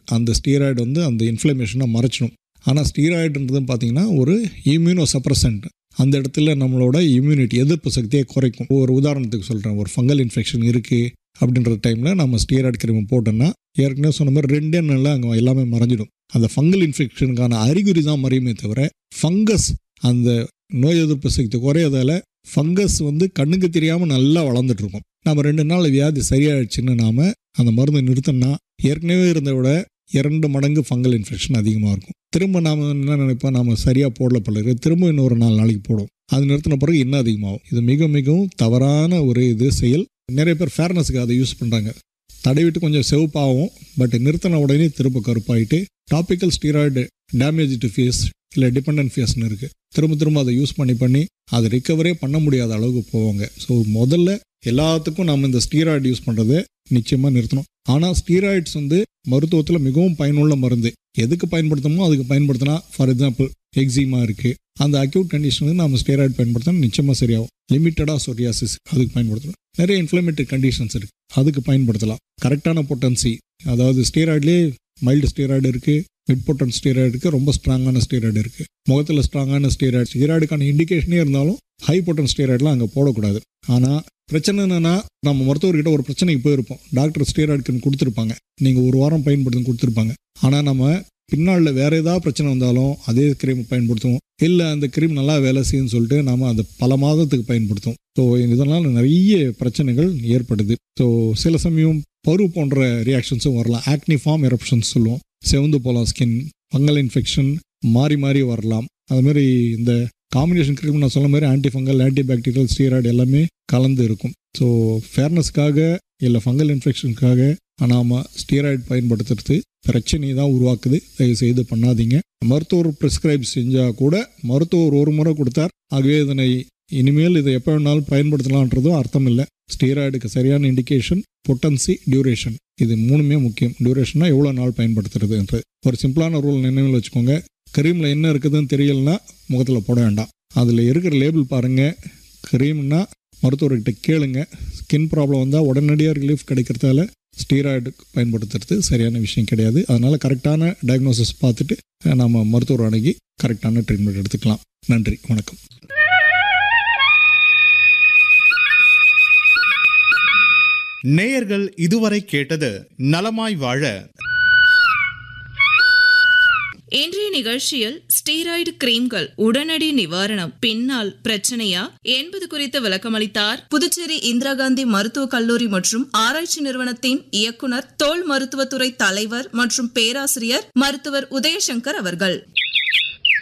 அந்த ஸ்டீராய்டு வந்து அந்த இன்ஃப்ளமேஷனை மறைச்சிடும் ஆனால் ஸ்டீராய்டுன்றது பார்த்தீங்கன்னா ஒரு இம்யூனோ சப்ரசன்ட் அந்த இடத்துல நம்மளோட இம்யூனிட்டி எதிர்ப்பு சக்தியை குறைக்கும் ஒரு உதாரணத்துக்கு சொல்கிறேன் ஒரு ஃபங்கல் இன்ஃபெக்ஷன் இருக்குது அப்படின்ற டைமில் நம்ம ஸ்டீராய்டு கிரீம் போட்டோம்னா ஏற்கனவே சொன்ன மாதிரி ரெண்டே நாளில் அங்கே எல்லாமே மறைஞ்சிடும் அந்த ஃபங்கல் இன்ஃபெக்ஷனுக்கான அறிகுறி தான் மறையுமே தவிர ஃபங்கஸ் அந்த நோய் எதிர்ப்பு சக்தி குறையதால ஃபங்கஸ் வந்து கண்ணுக்கு தெரியாமல் நல்லா வளர்ந்துட்டு இருக்கும் நம்ம ரெண்டு நாள் வியாதி சரியாயிடுச்சுன்னு நாம அந்த மருந்தை நிறுத்தோம்னா ஏற்கனவே இருந்த விட இரண்டு மடங்கு ஃபங்கல் இன்ஃபெக்ஷன் அதிகமாக இருக்கும் திரும்ப நாம் என்ன நினைப்போம் நாம் சரியாக போடல பழகு திரும்ப இன்னொரு நாலு நாளைக்கு போடும் அது நிறுத்தின பிறகு இன்னும் அதிகமாகும் இது மிக மிகவும் தவறான ஒரு இது செயல் நிறைய பேர் ஃபேர்னஸுக்கு அதை யூஸ் பண்ணுறாங்க தடவிட்டு கொஞ்சம் செவப்பாகும் பட் நிறுத்தின உடனே திரும்ப கருப்பாயிட்டு topical steroid damage to face இல்லை டிபெண்ட் ஃபேஸ்னு இருக்குது திரும்ப திரும்ப அதை யூஸ் பண்ணி பண்ணி அதை ரிக்கவரே பண்ண முடியாத அளவுக்கு போவாங்க ஸோ முதல்ல எல்லாத்துக்கும் நம்ம இந்த ஸ்டீராய்டு யூஸ் பண்ணுறதை நிச்சயமாக நிறுத்தணும் ஆனால் ஸ்டீராய்ட்ஸ் வந்து மருத்துவத்தில் மிகவும் பயனுள்ள மருந்து எதுக்கு பயன்படுத்தணுமோ அதுக்கு பயன்படுத்தினா ஃபார் எக்ஸாம்பிள் எக்ஸிமா இருக்குது அந்த அக்யூட் கண்டிஷனுக்கு நம்ம ஸ்டீராய்டு பயன்படுத்தினா நிச்சயமாக சரியாகும் லிமிட்டடாக சொரியாசிஸ் அதுக்கு பயன்படுத்தணும் நிறைய இன்ஃப்ளமேட்டரி கண்டிஷன்ஸ் இருக்குது அதுக்கு பயன்படுத்தலாம் கரெக்டான பொட்டன்சி அதாவது ஸ்டீராய்ட்லேயே மைல்டு ஸ்டீராய்டு இருக்குது மிட் பொட்டன் ஸ்டீராய்டு இருக்குது ரொம்ப ஸ்ட்ராங்கான ஸ்டீராய்டு இருக்குது முகத்தில் ஸ்ட்ராங்கான ஸ்டீராய்டு ஸ்டீராய்டுக்கான இண்டிகேஷனே இருந்தாலும் ஹை பொட்டன் ஸ்டீராய்டெலாம் அங்கே போடக்கூடாது ஆனால் பிரச்சனை என்னென்னா நம்ம மருத்துவர்கிட்ட ஒரு பிரச்சனைக்கு போயிருப்போம் டாக்டர் ஸ்டீராய்டுக்குன்னு கொடுத்துருப்பாங்க நீங்கள் ஒரு வாரம் பயன்படுத்தி கொடுத்துருப்பாங்க ஆனால் நம்ம பின்னால் வேறு ஏதாவது பிரச்சனை வந்தாலும் அதே க்ரீம் பயன்படுத்துவோம் இல்லை அந்த க்ரீம் நல்லா வேலை செய்யுன்னு சொல்லிட்டு நாம் அந்த பல மாதத்துக்கு பயன்படுத்துவோம் ஸோ இதனால் நிறைய பிரச்சனைகள் ஏற்படுது ஸோ சில சமயம் பரு போன்ற ரியாக்ஷன்ஸும் வரலாம் ஆக்னி ஃபார்ம் எரப்ஷன்ஸ் சொல்லுவோம் செவந்து போகலாம் ஸ்கின் ஃபங்கல் இன்ஃபெக்ஷன் மாறி மாறி வரலாம் அதுமாரி இந்த காம்பினேஷன் க்ரீம் நான் சொன்ன மாதிரி anti fungal anti bacterial steroid எல்லாமே கலந்து இருக்கும் ஸோ ஃபேர்னஸ்க்காக இல்லை ஃபங்கல் இன்ஃபெக்ஷனுக்காக நாம் ஸ்டீராய்டு பயன்படுத்துறது பிரச்சனையை தான் உருவாக்குது தயவு செய்து பண்ணாதீங்க மருத்துவர் ப்ரிஸ்கிரைப் செஞ்சால் கூட மருத்துவர் ஒரு முறை கொடுத்தார் ஆகவே இதனை இனிமேல் இதை எப்போ வேணாலும் பயன்படுத்தலான்றதும் அர்த்தம் இல்லை ஸ்டீராய்டுக்கு சரியான இண்டிகேஷன் பொட்டன்சி டியூரேஷன் இது மூணுமே முக்கியம் டியூரேஷன்னா எவ்வளோ நாள் பயன்படுத்துறதுன்றது ஒரு சிம்பிளான ரூல் நினைவில் வச்சுக்கோங்க க்ரீமில் என்ன இருக்குதுன்னு தெரியலனா முகத்தில் போட வேண்டாம் அதில் இருக்கிற லேபிள் பாருங்கள் க்ரீம்னா மருத்துவர்கிட்ட கேளுங்க ஸ்கின் ப்ராப்ளம் வந்தால் உடனடியாக ரிலீஃப் கிடைக்கிறதால ஸ்டீராய்டு பயன்படுத்துறது சரியான விஷயம் கிடையாது அதனால் கரெக்டான டயக்னோசிஸ் பார்த்துட்டு நம்ம மருத்துவர் அணுகி கரெக்டான ட்ரீட்மெண்ட் எடுத்துக்கலாம் நன்றி வணக்கம் நேயர்கள் இதுவரை கேட்டது நலமாய் வாழ இன்றைய நிகழ்ச்சியில் ஸ்டீராய்டு கிரீம்கள் உடனடி நிவாரணம் பின்னால் பிரச்சனையா என்பது குறித்து விளக்கமளித்தார் புதுச்சேரி இந்திரா காந்தி மருத்துவக் கல்லூரி மற்றும் ஆராய்ச்சி நிறுவனத்தின் இயக்குனர் தோல் மருத்துவத்துறை தலைவர் மற்றும் பேராசிரியர் மருத்துவர் உதயசங்கர் அவர்கள்